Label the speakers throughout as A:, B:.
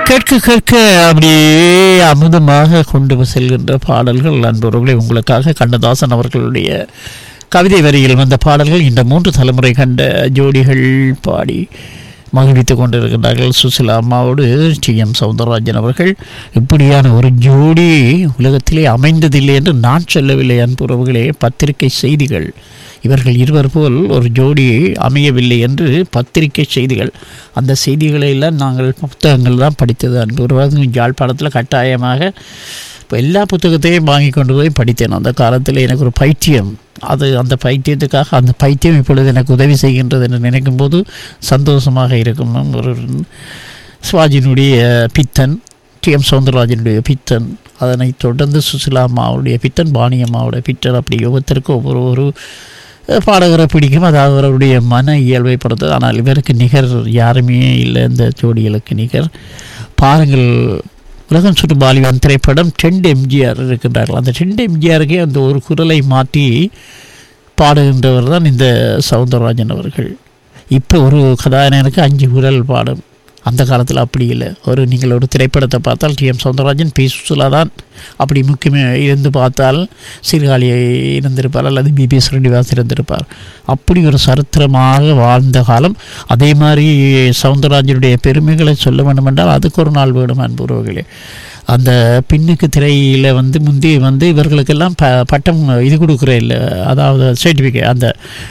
A: கேட்க கேட்க அப்படியே அமுதமாக கொண்டு செல்கின்ற பாடல்கள் அன்புறவுகளை உங்களுக்காக கண்ணதாசன் அவர்களுடைய கவிதை வரியில் வந்த பாடல்கள் இந்த மூன்று தலைமுறை கண்ட ஜோடிகள் பாடி மகிழ்வித்துக் கொண்டிருக்கின்றார்கள் சுசிலா அம்மாவோடு டி எம் சவுந்தரராஜன் அவர்கள் இப்படியான ஒரு ஜோடி உலகத்திலே அமைந்ததில்லை என்று நான் சொல்லவில்லை அன்புறவுகளே பத்திரிகை செய்திகள் இவர்கள் இருவர் போல் ஒரு ஜோடி அமையவில்லை என்று பத்திரிகை செய்திகள் அந்த செய்திகளை எல்லாம் நாங்கள் புத்தகங்கள் தான் படித்தது அன்பு யாழ்ப்பாணத்தில் கட்டாயமாக இப்போ எல்லா புத்தகத்தையும் வாங்கி கொண்டு போய் படித்தேன் அந்த காலத்தில் எனக்கு ஒரு பைத்தியம் அது அந்த பைத்தியத்துக்காக அந்த பைத்தியம் இப்பொழுது எனக்கு உதவி செய்கின்றது என்று நினைக்கும் போது சந்தோஷமாக இருக்கும் ஒரு சிவாஜியினுடைய பித்தன் டி எம் சவுந்தரராஜனுடைய பித்தன் அதனை தொடர்ந்து சுசிலா அம்மாவுடைய பித்தன் பாணி அம்மாவுடைய பித்தன் அப்படி ஒவ்வொருத்தருக்கும் ஒவ்வொரு ஒரு பாடகரை பிடிக்கும் அது அவருடைய மன இயல்பை பொறுத்தது ஆனால் இவருக்கு நிகர் யாருமே இல்லை இந்த ஜோடிகளுக்கு நிகர் பாருங்கள் உலகம் சுற்று பாலிவான் திரைப்படம் டெண்ட் எம்ஜிஆர் இருக்கின்றார்கள் அந்த டெண்ட் எம்ஜிஆருக்கே அந்த ஒரு குரலை மாற்றி பாடுகின்றவர் தான் இந்த சவுந்தரராஜன் அவர்கள் இப்போ ஒரு கதாநாயகனுக்கு அஞ்சு குரல் பாடும் அந்த காலத்தில் அப்படி இல்லை ஒரு நீங்கள் ஒரு திரைப்படத்தை பார்த்தால் T M Soundararajan P Susheela தான் அப்படி முக்கியமாக இருந்து பார்த்தால் சீர்காழியை இருந்திருப்பார் அல்லது பிபி ஸ்ரீனிவாஸ் இருந்திருப்பார் அப்படி ஒரு சரித்திரமாக வாழ்ந்த காலம் அதே மாதிரி சவுந்தரராஜனுடைய பெருமைகளை சொல்ல வேண்டுமென்றால் அதுக்கு ஒரு நாள் வேணும் அன்புறவுகளே அந்த பின்னுக்கு திரையில் வந்து முந்தி வந்து இவர்களுக்கெல்லாம் ப பட்டம் இது கொடுக்குற இல்லை அதாவது சர்டிஃபிகேட் அந்த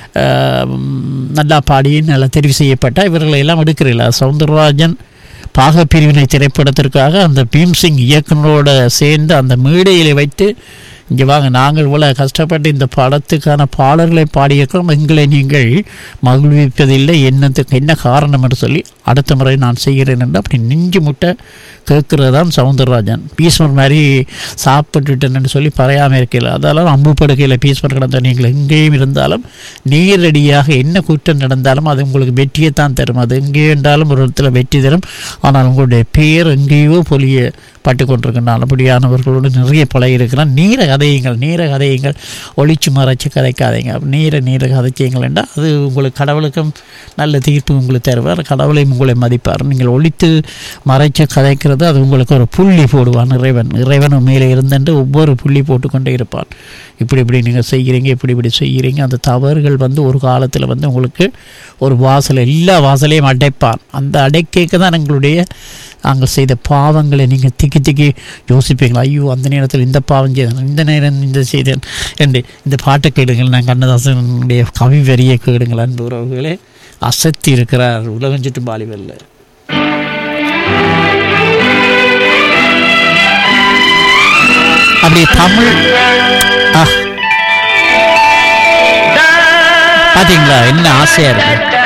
A: நல்லா பாடி நல்லா தெரிவு செய்யப்பட்ட இவர்களை எல்லாம் எடுக்கிறீங்களா சவுந்தரராஜன் பாக பிரிவினை திரைப்படத்திற்காக அந்த பீம்சிங் இயக்குனரோட சேர்ந்து அந்த மேடையில் வைத்து இங்கே வாங்க நாங்கள் இவ்வளோ கஷ்டப்பட்டு இந்த படத்துக்கான பாடல்களை பாடியிருக்கிறோம் எங்களை நீங்கள் மகிழ்விப்பதில்லை என்னத்துக்கு என்ன காரணம் என்று சொல்லி அடுத்த முறை நான் செய்கிறேன் என்று அப்படி நெஞ்சு முட்டை கேட்குறது தான் சவுந்தரராஜன் பீஸ்மர் மாதிரி சாப்பிட்டுட்டேன்னு சொல்லி பறையாமல் இருக்கல அதெல்லாம் அம்பு படுக்கையில் பீஸ்மர் கிடந்த நீங்கள் எங்கேயும் இருந்தாலும் நேரடியாக என்ன குற்றம் நடந்தாலும் அது உங்களுக்கு வெற்றியை தான் தரும் அது எங்கே இருந்தாலும் ஒரு இடத்துல வெற்றி தரும் ஆனால் உங்களுடைய பேர் எங்கேயோ பொலிய பட்டு கொண்டிருக்கின்றால் அப்படியானவர்களோடு நிறைய பழகிருக்கிறான் நீர கதையுங்கள் நீர கதையுங்கள் ஒளிச்சு மறைச்சு கதைக்காதீங்க நீர நீர கதைச்சியங்கள் என்றால் அது உங்களுக்கு கடவுளுக்கும் நல்ல தீர்ப்பு உங்களுக்கு தருவார் கடவுளையும் உங்களை மதிப்பார் நீங்கள் ஒழித்து மறைச்சு கதைக்கிறது அது உங்களுக்கு ஒரு புள்ளி போடுவான் இறைவன் இறைவன் மேலே இருந்துட்டு ஒவ்வொரு புள்ளி போட்டுக்கொண்டே இருப்பான் இப்படி இப்படி நீங்கள் செய்கிறீங்க இப்படி இப்படி செய்கிறீங்க அந்த தவறுகள் வந்து ஒரு காலத்தில் வந்து உங்களுக்கு ஒரு வாசல் எல்லா வாசலையும் அடைப்பான் அந்த அடைக்க தான் எங்களுடைய நாங்கள் செய்த பாவங்களை நீங்கள் திக்கி திக்கி யோசிப்பீங்களா ஐயோ அந்த நேரத்தில் இந்த பாவம் செய்தேன் இந்த நேரம் இந்த செய்தேன் என்று இந்த பாட்டை கேளுங்கள் நான் கண்ணதாசனுடைய கவி வரியை கேளுங்கள் அன்பு உறவுகளே அசத்தி இருக்கிறார் உலகம் சுற்றும் பாலிவல்ல அப்படி தமிழ் பார்த்தீங்களா என்ன ஆசையா இருக்கு